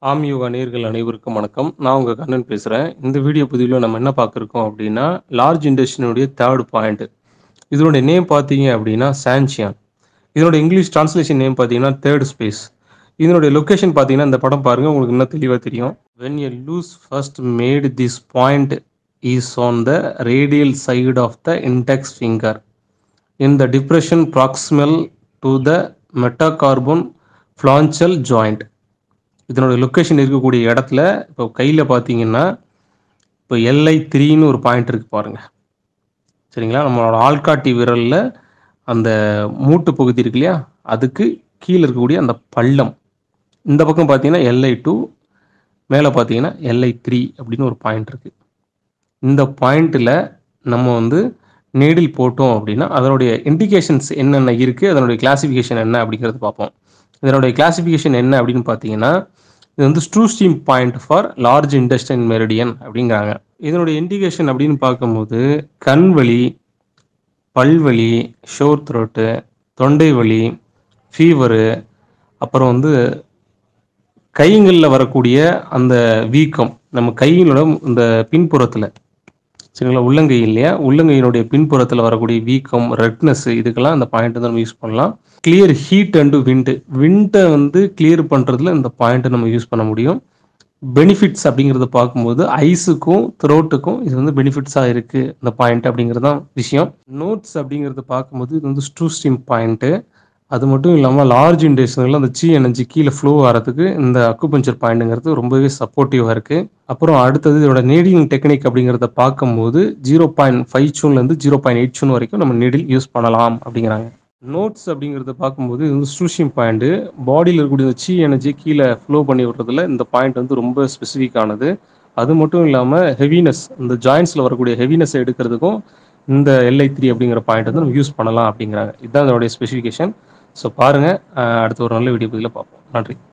ஆம் யோகா நேயர்கள் அனைவருக்கும் வணக்கம். நான் உங்க கண்ணன் பேசுறேன். இந்த வீடியோ பதிவில நம்ம என்ன பார்க்க அப்படின்னா, லார்ஜ் இண்டஸ்ட்ரியினுடைய 3 பாயிண்ட். இதனுடைய நேம் பார்த்தீங்க அப்படின்னா, சான்சியான். இதனுடைய இங்கிலீஷ் டிரான்ஸ்லேஷன் நேம் பார்த்தீங்கன்னா, தேர்ட் ஸ்பேஸ். இதனுடைய லொகேஷன் பார்த்தீங்கன்னா, இந்த படம் பாருங்க உங்களுக்கு இன்னும் தெளிவா தெரியும். When a loose first made this point is on the radial side of the index finger. In the depression proximal to the metacarpal phalangeal joint. இதனோட லொக்கேஷன் இருக்கக்கூடிய இடத்துல இப்போ கையில் பார்த்தீங்கன்னா இப்போ எல்ஐ த்ரீன்னு ஒரு பாயிண்ட் இருக்கு பாருங்க சரிங்களா நம்மளோட ஆள்காட்டி விரலில் அந்த மூட்டு பகுதி இருக்கு இல்லையா அதுக்கு கீழே இருக்கக்கூடிய அந்த பள்ளம் இந்த பக்கம் பார்த்தீங்கன்னா எல்ஐ டூ மேலே பார்த்தீங்கன்னா எல்ஐ த்ரீ அப்படின்னு ஒரு பாயிண்ட் இருக்கு இந்த பாயிண்ட்டில் நம்ம வந்து நேடில் போட்டோம் அப்படின்னா அதனுடைய இண்டிகேஷன்ஸ் என்னென்ன இருக்குது அதனுடைய கிளாசிஃபிகேஷன் என்ன அப்படிங்கிறது பார்ப்போம் இதனுடைய கிளாசிஃபிகேஷன் என்ன அப்படின்னு பார்த்தீங்கன்னா இது வந்து ஸ்ட்ரூ ஸ்டீம் point for large industrial meridian அப்படிங்கிறாங்க இதனுடைய இண்டிகேஷன் அப்படின்னு பார்க்கும்போது கண் வலி பல்வலி ஷோர் த்ரோட்டு தொண்டை வலி ஃபீவரு அப்புறம் வந்து கைங்களில் வரக்கூடிய அந்த வீக்கம் நம்ம கைகளோட இந்த பின்புறத்தில் சரிங்களா உள்ளங்கை இல்லையா உள்ளங்கையினுடைய பின்புறத்தில் வரக்கூடிய வீக்கம் ரெட்னஸ் இதுக்கெல்லாம் இந்த பாயிண்ட் வந்து நம்ம யூஸ் பண்ணலாம் கிளியர் ஹீட் அண்டு விண்டு விண்டை வந்து கிளியர் பண்ணுறதுல இந்த பாயிண்ட்டை நம்ம யூஸ் பண்ண முடியும் பெனிஃபிட்ஸ் அப்படிங்கிறத பார்க்கும்போது ஐஸுக்கும் த்ரோட்டுக்கும் இது வந்து பெனிஃபிட்ஸாக இருக்குது இந்த பாயிண்ட் அப்படிங்கிறது தான் விஷயம் நோட்ஸ் அப்படிங்கிறத பார்க்கும்போது இது வந்து ஸ்ட்ரூ ஸ்ட்ரீம் பாயிண்ட்டு அது மட்டும் இல்லாமல் லார்ஜ் இண்டஸ்ட்ரியலில் அந்த சி எனர்ஜி கீழே ஃப்ளோ ஆகிறதுக்கு இந்த அக்குபஞ்சர் பாயிண்ட்டுங்கிறது ரொம்பவே சப்போர்ட்டிவாக இருக்குது அப்புறம் அடுத்தது இதோட நீடிங் டெக்னிக் அப்படிங்கிறத பார்க்கும்போது ஜீரோ பாயிண்ட் ஃபைவ் சூன்லேருந்து ஜீரோ பாயிண்ட் எயிட் சூன் வரைக்கும் நம்ம நீடில் யூஸ் பண்ணலாம் அப்படிங்கிறாங்க நோட்ஸ் அப்படிங்கிறத பார்க்கும்போது இது வந்து ஸ்ட்ரூஷியம் பாயிண்ட்டு பாடியில் இருக்கக்கூடிய சி எனர்ஜி கீழே ஃப்ளோ பண்ணி விடுறதுல இந்த பாயிண்ட் வந்து ரொம்ப ஸ்பெசிஃபிக்கானது அது மட்டும் இல்லாமல் ஹெவினஸ் இந்த ஜாயின்ஸில் வரக்கூடிய ஹெவினஸ் எடுக்கிறதுக்கும் இந்த எல்ஐ த்ரீ அப்படிங்கிற பாயிண்ட் வந்து நம்ம யூஸ் பண்ணலாம் அப்படிங்கிறாங்க இதுதான் அதனுடைய ஸ்பெசிஃபிகேஷன் ஸோ பாருங்கள் அடுத்த ஒரு நல்ல வீடியோ பதிவில் பார்ப்போம் நன்றி